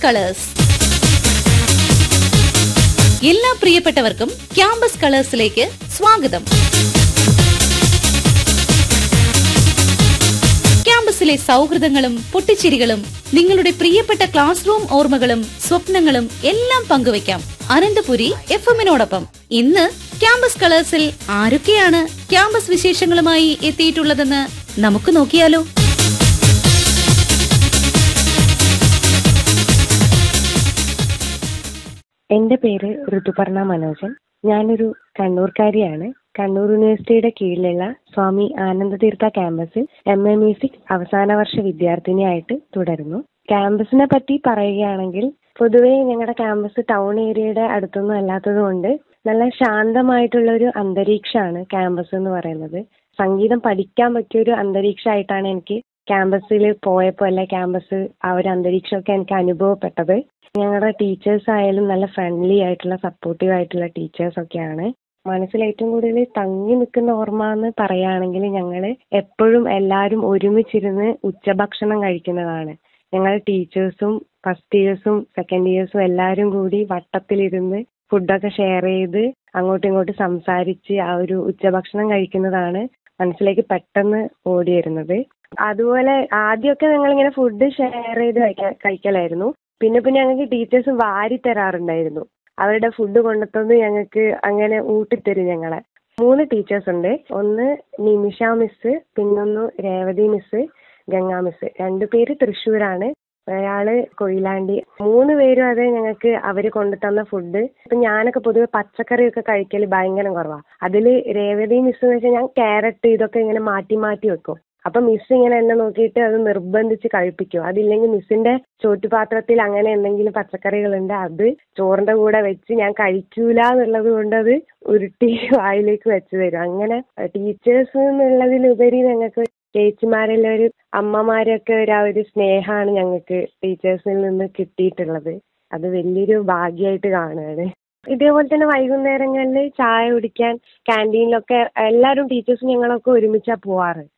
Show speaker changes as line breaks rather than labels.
colours എല്ലാ പ്രിയപ്പെട്ടവർക്കും campus കളേഴ്സിലേക്ക് സ്വാഗതം ക്യാമ്പസിലെ സൗഹൃദങ്ങളും പൊട്ടിച്ചിരികളും നിങ്ങളുടെ പ്രിയപ്പെട്ട ക്ലാസ് റൂം ഓർമ്മകളും സ്വപ്നങ്ങളും എല്ലാം പങ്കുവയ്ക്കാം അനന്തപുരി എഫ് എമ്മിനോടൊപ്പം ഇന്ന് ക്യാമ്പസ് കളേഴ്സിൽ ആരൊക്കെയാണ് ക്യാമ്പസ് വിശേഷങ്ങളുമായി എത്തിയിട്ടുള്ളതെന്ന് നമുക്ക് നോക്കിയാലോ
എന്റെ പേര് ഋതുപർണ മനോജൻ ഞാനൊരു കണ്ണൂർക്കാരിയാണ് കണ്ണൂർ യൂണിവേഴ്സിറ്റിയുടെ കീഴിലുള്ള സ്വാമി ആനന്ദതീർത്ഥ ക്യാമ്പസിൽ എം എ മ്യൂസിക് അവസാന വർഷ വിദ്യാർത്ഥിനിയായിട്ട് തുടരുന്നു ക്യാമ്പസിനെ പറ്റി പറയുകയാണെങ്കിൽ പൊതുവേ ഞങ്ങളുടെ ക്യാമ്പസ് ടൗൺ ഏരിയയുടെ അടുത്തൊന്നും അല്ലാത്തത് കൊണ്ട് നല്ല ശാന്തമായിട്ടുള്ള ഒരു അന്തരീക്ഷമാണ് ക്യാമ്പസ് എന്ന് പറയുന്നത് സംഗീതം പഠിക്കാൻ പറ്റിയ ഒരു അന്തരീക്ഷമായിട്ടാണ് എനിക്ക് ക്യാമ്പസിൽ പോയപ്പോൾ അല്ലെ ക്യാമ്പസ് ആ ഒരു അന്തരീക്ഷമൊക്കെ എനിക്ക് അനുഭവപ്പെട്ടത് ഞങ്ങളുടെ ടീച്ചേഴ്സ് ആയാലും നല്ല ഫ്രണ്ട്ലി ആയിട്ടുള്ള സപ്പോർട്ടീവ് ആയിട്ടുള്ള ടീച്ചേഴ്സ് ഒക്കെയാണ് മനസ്സിൽ ഏറ്റവും കൂടുതൽ തങ്ങി നിൽക്കുന്ന ഓർമ്മ എന്ന് പറയുകയാണെങ്കിൽ ഞങ്ങൾ എപ്പോഴും എല്ലാവരും ഒരുമിച്ചിരുന്ന് ഉച്ചഭക്ഷണം കഴിക്കുന്നതാണ് ഞങ്ങൾ ടീച്ചേഴ്സും ഫസ്റ്റ് ഇയേഴ്സും സെക്കൻഡ് ഇയേഴ്സും എല്ലാവരും കൂടി വട്ടത്തിലിരുന്ന് ഫുഡൊക്കെ ഷെയർ ചെയ്ത് അങ്ങോട്ടും ഇങ്ങോട്ടും സംസാരിച്ച് ആ ഒരു ഉച്ചഭക്ഷണം കഴിക്കുന്നതാണ് മനസ്സിലേക്ക് പെട്ടെന്ന് ഓടി വരുന്നത് അതുപോലെ ആദ്യമൊക്കെ ഞങ്ങളിങ്ങനെ ഫുഡ് ഷെയർ ചെയ്ത് കഴിക്കാൻ കഴിക്കലായിരുന്നു പിന്നെ പിന്നെ ഞങ്ങൾക്ക് ടീച്ചേഴ്സ് വാരി തരാറുണ്ടായിരുന്നു അവരുടെ ഫുഡ് കൊണ്ടുത്തന്ന് ഞങ്ങൾക്ക് അങ്ങനെ ഊട്ടിത്തരും ഞങ്ങളെ മൂന്ന് ടീച്ചേഴ്സ് ഉണ്ട് ഒന്ന് നിമിഷ മിസ് പിന്നൊന്ന് രേവതി മിസ് ഗംഗാ മിസ് രണ്ടുപേര് തൃശ്ശൂരാണ് ഒരാള് കൊയിലാണ്ടി മൂന്ന് പേരും അതെ ഞങ്ങൾക്ക് അവര് കൊണ്ടുതന്ന ഫുഡ് ഇപ്പൊ ഞാനൊക്കെ പൊതുവെ പച്ചക്കറിയൊക്കെ കഴിക്കൽ ഭയങ്കര കുറവാ അതില് രേവതി മിസ് എന്ന് വെച്ചാൽ ഞാൻ ക്യാരറ്റ് ഇതൊക്കെ ഇങ്ങനെ മാറ്റി മാറ്റി വെക്കും അപ്പൊ മിസ് ഇങ്ങനെ എന്നെ നോക്കിയിട്ട് അത് നിർബന്ധിച്ച് കഴിപ്പിക്കും അതില്ലെങ്കിൽ മിസ്സിന്റെ ചോറ്റുപാത്രത്തിൽ അങ്ങനെ എന്തെങ്കിലും പച്ചക്കറികളുണ്ട് അത് ചോറിന്റെ കൂടെ വെച്ച് ഞാൻ കഴിക്കൂല എന്നുള്ളത് കൊണ്ട് അത് ഉരുട്ടി വായിലേക്ക് വെച്ച് തരും അങ്ങനെ ടീച്ചേഴ്സ് എന്നുള്ളതിലുപരി ഞങ്ങൾക്ക് ചേച്ചിമാരെല്ലാം ഒരു അമ്മമാരൊക്കെ ഒരു ആ ഒരു സ്നേഹമാണ് ഞങ്ങൾക്ക് ടീച്ചേഴ്സിൽ നിന്ന് കിട്ടിയിട്ടുള്ളത് അത് വലിയൊരു ഭാഗ്യമായിട്ട് കാണുകയാണ് ഇതേപോലെ തന്നെ വൈകുന്നേരങ്ങളിൽ ചായ കുടിക്കാൻ ക്യാൻറ്റീനിലൊക്കെ എല്ലാവരും ടീച്ചേഴ്സും ഞങ്ങളൊക്കെ ഒരുമിച്ചാണ് പോവാറ്